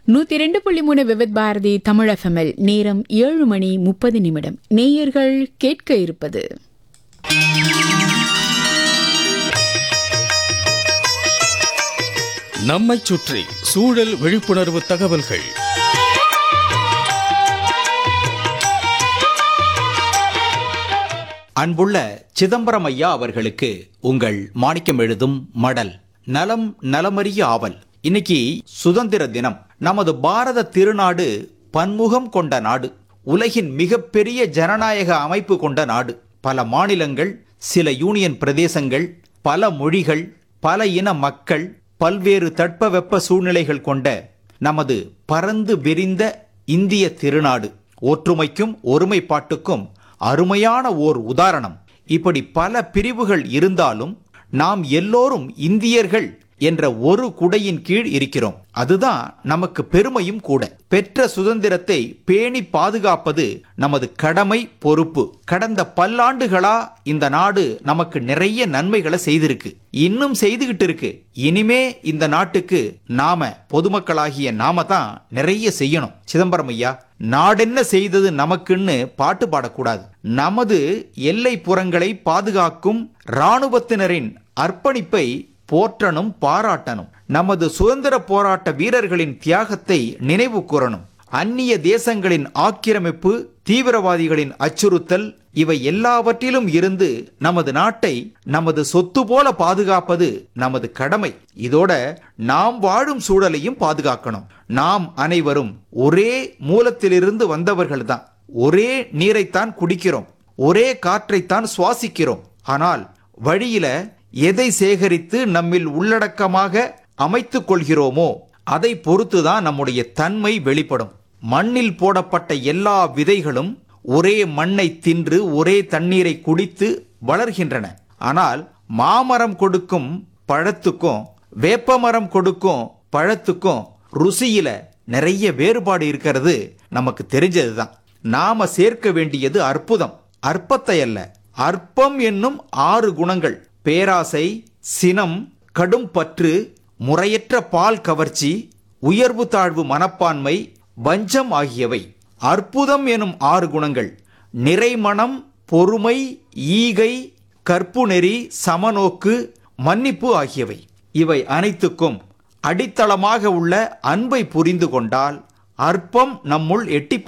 நூத்தி ரெண்டு புள்ளி மூணு விவித் பாரதி தமிழ் எஃப்எம்எல் நேரம் ஏழு மணி முப்பது நிமிடம் நேயர்கள் கேட்க இருப்பது நம்மைச் சுற்றி சூழல் விழிப்புணர்வு தகவல்கள் அன்புள்ள சிதம்பரம் ஐயா அவர்களுக்கு உங்கள் மாணிக்கம் எழுதும் மடல் நலம் நலமறிய ஆவல் இன்னைக்கு சுதந்திர தினம் நமது பாரத திருநாடு பன்முகம் கொண்ட நாடு உலகின் மிகப்பெரிய ஜனநாயக அமைப்பு கொண்ட நாடு பல மாநிலங்கள் சில யூனியன் பிரதேசங்கள் பல மொழிகள் பல இன மக்கள் பல்வேறு தட்பவெப்ப சூழ்நிலைகள் கொண்ட நமது பரந்து விரிந்த இந்திய திருநாடு ஒற்றுமைக்கும் ஒருமைப்பாட்டுக்கும் அருமையான ஓர் உதாரணம் இப்படி பல பிரிவுகள் இருந்தாலும் நாம் எல்லோரும் இந்தியர்கள் என்ற ஒரு குடையின் கீழ் இருக்கிறோம் அதுதான் நமக்கு பெருமையும் கூட பெற்ற சுதந்திரத்தை பேணி பாதுகாப்பது நமது கடமை பொறுப்பு கடந்த பல்லாண்டுகளா இந்த நாடு நமக்கு நிறைய நன்மைகளை செய்திருக்கு இன்னும் செய்துகிட்டு இருக்கு இனிமே இந்த நாட்டுக்கு நாம பொதுமக்களாகிய நாம தான் நிறைய செய்யணும் சிதம்பரம் ஐயா நாடென்ன செய்தது நமக்குன்னு பாட்டு பாடக்கூடாது நமது எல்லை புறங்களை பாதுகாக்கும் இராணுவத்தினரின் அர்ப்பணிப்பை போற்றணும் பாராட்டணும் நமது சுதந்திர போராட்ட வீரர்களின் தியாகத்தை நினைவு கூறணும் அந்நிய தேசங்களின் ஆக்கிரமிப்பு தீவிரவாதிகளின் அச்சுறுத்தல் இவை எல்லாவற்றிலும் இருந்து நமது நாட்டை நமது சொத்து போல பாதுகாப்பது நமது கடமை இதோட நாம் வாழும் சூழலையும் பாதுகாக்கணும் நாம் அனைவரும் ஒரே மூலத்திலிருந்து வந்தவர்கள்தான் ஒரே நீரைத்தான் குடிக்கிறோம் ஒரே காற்றைத்தான் சுவாசிக்கிறோம் ஆனால் வழியில எதை சேகரித்து நம்மில் உள்ளடக்கமாக அமைத்துக் கொள்கிறோமோ அதை பொறுத்துதான் நம்முடைய தன்மை வெளிப்படும் மண்ணில் போடப்பட்ட எல்லா விதைகளும் ஒரே மண்ணை தின்று ஒரே தண்ணீரை குடித்து வளர்கின்றன ஆனால் மாமரம் கொடுக்கும் பழத்துக்கும் வேப்பமரம் கொடுக்கும் பழத்துக்கும் ருசியில நிறைய வேறுபாடு இருக்கிறது நமக்கு தெரிஞ்சதுதான் நாம சேர்க்க வேண்டியது அற்புதம் அற்பத்தை அல்ல அற்பம் என்னும் ஆறு குணங்கள் பேராசை சினம் கடும் பற்று முறையற்ற பால் கவர்ச்சி உயர்வு தாழ்வு மனப்பான்மை வஞ்சம் ஆகியவை அற்புதம் எனும் ஆறு குணங்கள் நிறைமனம் பொறுமை ஈகை கற்புநெறி சமநோக்கு மன்னிப்பு ஆகியவை இவை அனைத்துக்கும் அடித்தளமாக உள்ள அன்பை புரிந்து கொண்டால் அற்பம் நம்முள் எட்டி